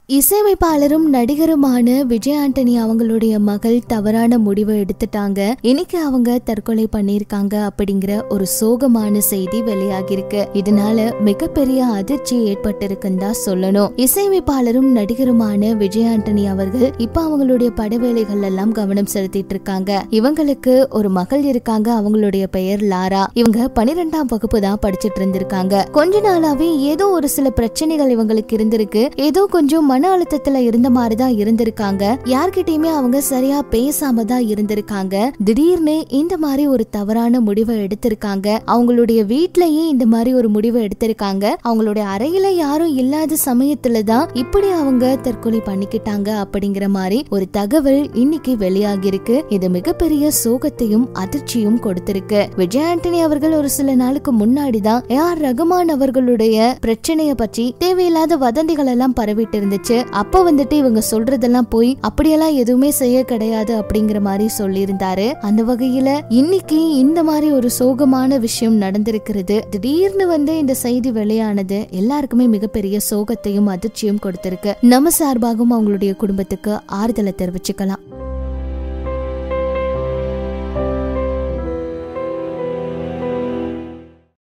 இசையமைப்பாளரும் நடிகருமான விஜய் ஆண்டனி அவங்களுடைய மகள் தவறான முடிவை எடுத்துட்டாங்க இன்னைக்கு அவங்க தற்கொலை பண்ணிருக்காங்க அப்படிங்கிற ஒரு சோகமான செய்தி வெளியாகிருக்கு இதனால மிகப்பெரிய அதிர்ச்சி ஏற்பட்டிருக்குன்னு தான் சொல்லணும் இசையமைப்பாளரும் நடிகருமான விஜய் ஆண்டனி அவர்கள் இப்ப அவங்களுடைய படவேளைகள் எல்லாம் கவனம் செலுத்திட்டு இருக்காங்க இவங்களுக்கு ஒரு மகள் இருக்காங்க அவங்களுடைய பெயர் லாரா இவங்க பனிரெண்டாம் வகுப்பு தான் படிச்சிட்டு இருந்திருக்காங்க கொஞ்ச நாளாவே ஏதோ ஒரு சில பிரச்சனைகள் இவங்களுக்கு இருந்திருக்கு ஏதோ கொஞ்சம் மன அழுத்தத்துல இருந்த மாதிரி தான் இருந்திருக்காங்க யார்கிட்டயுமே அவங்க சரியா பேசாம தான் இருந்திருக்காங்க திடீர்னு இந்த மாதிரி ஒரு தவறான முடிவை எடுத்திருக்காங்க அவங்களுடைய வீட்லயே இந்த மாதிரி ஒரு முடிவை எடுத்திருக்காங்க அவங்களுடைய அறையில யாரும் இல்லாத சமயத்துல தான் இப்படி அவங்க தற்கொலை பண்ணிக்கிட்டாங்க அப்படிங்கிற மாதிரி ஒரு தகவல் இன்னைக்கு வெளியாகி இருக்கு இது மிகப்பெரிய சோகத்தையும் அதிர்ச்சியும் கொடுத்திருக்கு விஜய் ஆண்டனி அவர்கள் ஒரு சில நாளுக்கு முன்னாடி தான் ஏஆர் ரகுமான் அவர்களுடைய பிரச்சனைய பற்றி தேவையில்லாத வதந்திகள் எல்லாம் பரவிட்டு இருந்துச்சு அப்ப வந்துட்டு இவங்க சொல்றதெல்லாம் போய் அப்படியெல்லாம் எதுவுமே செய்ய கிடையாது அப்படிங்கிற மாதிரி சொல்லியிருந்தாரு அந்த வகையில இன்னைக்கு இந்த மாதிரி ஒரு சோகமான விஷயம் நடந்திருக்கிறது திடீர்னு வந்து இந்த செய்தி வெளியானது எல்லாருக்குமே மிகப்பெரிய சோகத்தையும் அதிர்ச்சியும் கொடுத்திருக்கு நம்ம சார்பாகவும் அவங்களுடைய குடும்பத்துக்கு ஆறுதலை தெரிவிச்சுக்கலாம்